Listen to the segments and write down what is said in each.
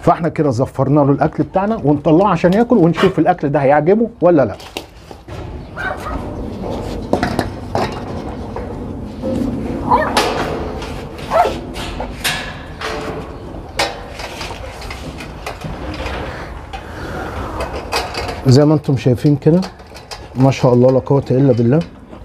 فاحنا كده زفرنا له الاكل بتاعنا ونطلعه عشان ياكل ونشوف الاكل ده هيعجبه ولا لا زي ما انتم شايفين كده ما شاء الله لا قوه الا بالله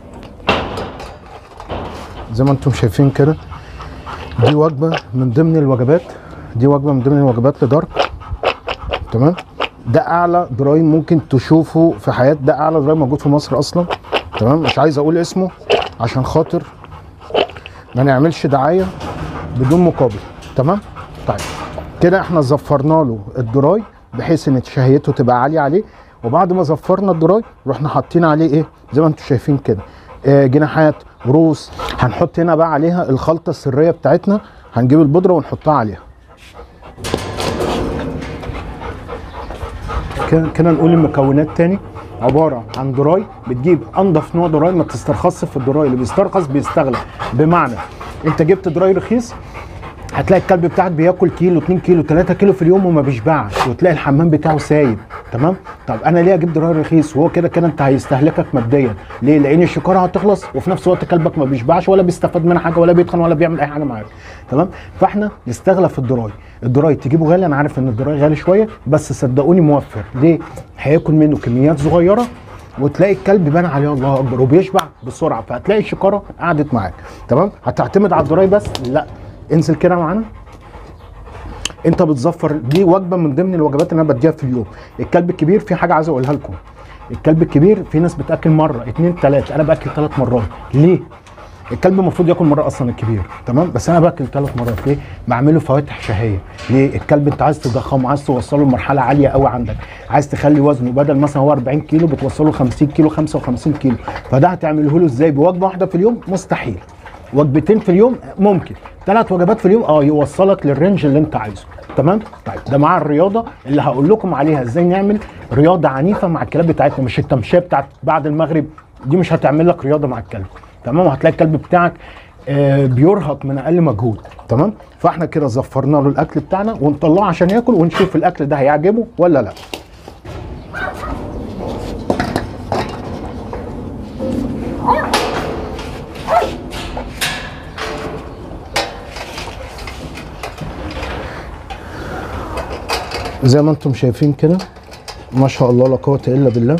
زي ما انتم شايفين كده دي وجبه من ضمن الوجبات دي وجبه من ضمن الوجبات لدارك تمام ده اعلى دراي ممكن تشوفه في حياه ده اعلى دراي موجود في مصر اصلا تمام مش عايز اقول اسمه عشان خاطر ما نعملش دعايه بدون مقابل تمام طيب كده احنا زفرنا له الدراي بحيث ان شهيته تبقى عاليه عليه وبعد ما زفرنا الدراي رحنا حاطين عليه ايه زي ما انتم شايفين كده آه جناحات روس هنحط هنا بقى عليها الخلطه السريه بتاعتنا هنجيب البودره ونحطها عليها كده كده نقول المكونات تاني عباره عن دراي بتجيب انضف نوع دراي ما تسترخصش في الدراي اللي بيسترخص بيستغلى بمعنى انت جبت دراي رخيص هتلاقي الكلب بتاعك بياكل كيلو 2 كيلو 3 كيلو في اليوم وما بيشبعش وتلاقي الحمام بتاعه سايب تمام طب انا ليه اجيب دراي رخيص وهو كده كده انت هيستهلكك ماديا ليه لان الشكاره هتخلص وفي نفس الوقت كلبك ما بيشبعش ولا بيستفاد منها حاجه ولا بيتخن ولا بيعمل اي حاجه معاك تمام فاحنا نستغلى في الدراي الدراي تجيبه غالي انا عارف ان الدراي غالي شويه بس صدقوني موفر ليه هياكل منه كميات صغيره وتلاقي الكلب بان عليه الله اكبر وبيشبع بسرعه فهتلاقي الشكاره قعدت معاك تمام هتعتمد على الدراي بس لا انزل كده معانا انت بتزفر دي وجبه من ضمن الوجبات اللي انا بديها في اليوم الكلب الكبير في حاجه عايز اقولها لكم الكلب الكبير في ناس بتاكل مره اتنين تلاته انا باكل ثلاث مرات ليه الكلب المفروض ياكل مره اصلا الكبير تمام بس انا باكل ثلاث مرات ليه بعمله فواتح شهيه ليه الكلب انت عايز تضخمه عايز توصله لمرحله عاليه قوي عندك عايز تخلي وزنه بدل مثلا هو 40 كيلو بتوصله 50 كيلو 55 كيلو فده هتعمله له ازاي بوجبه واحده في اليوم مستحيل وجبتين في اليوم ممكن ثلاث وجبات في اليوم اه يوصلك للرينج اللي انت عايزه تمام طيب ده مع الرياضه اللي هقول لكم عليها ازاي نعمل رياضه عنيفه مع الكلاب بتاعتنا مش التمشيه بتاعت بعد المغرب دي مش هتعمل لك رياضه مع الكلب تمام وهتلاقي الكلب بتاعك آه بيرهق من اقل مجهود تمام فاحنا كده زفرنا له الاكل بتاعنا ونطلعه عشان ياكل ونشوف الاكل ده هيعجبه ولا لا زي ما انتم شايفين كده ما شاء الله لا قوه الا بالله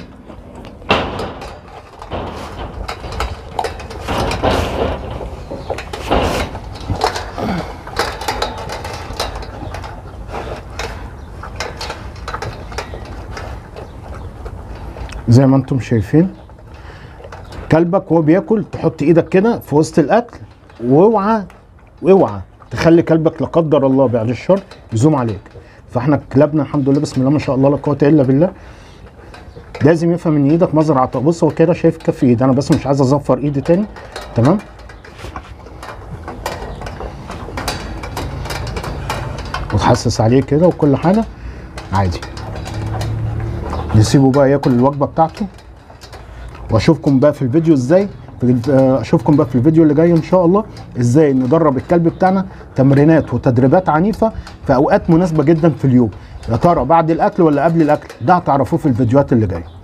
زي ما انتم شايفين كلبك وهو بياكل تحط ايدك كده في وسط الاكل واوعى واوعى تخلي كلبك لا قدر الله بعد الشر يزوم عليك فاحنا كلابنا الحمد لله بسم الله ما شاء الله لا قوه الا بالله لازم يفهم ان ايدك مزرعه بص هو كده شايف كف ايدي انا بس مش عايز اظفر ايدي تاني تمام وتحسس عليه كده وكل حاجه عادي نسيبه بقى ياكل الوجبه بتاعته واشوفكم بقى في الفيديو ازاي اشوفكم بقى في الفيديو اللي جاي ان شاء الله ازاي ندرب الكلب بتاعنا تمرينات وتدريبات عنيفه في اوقات مناسبه جدا في اليوم يا ترى بعد الاكل ولا قبل الاكل ده هتعرفوه في الفيديوهات اللي جايه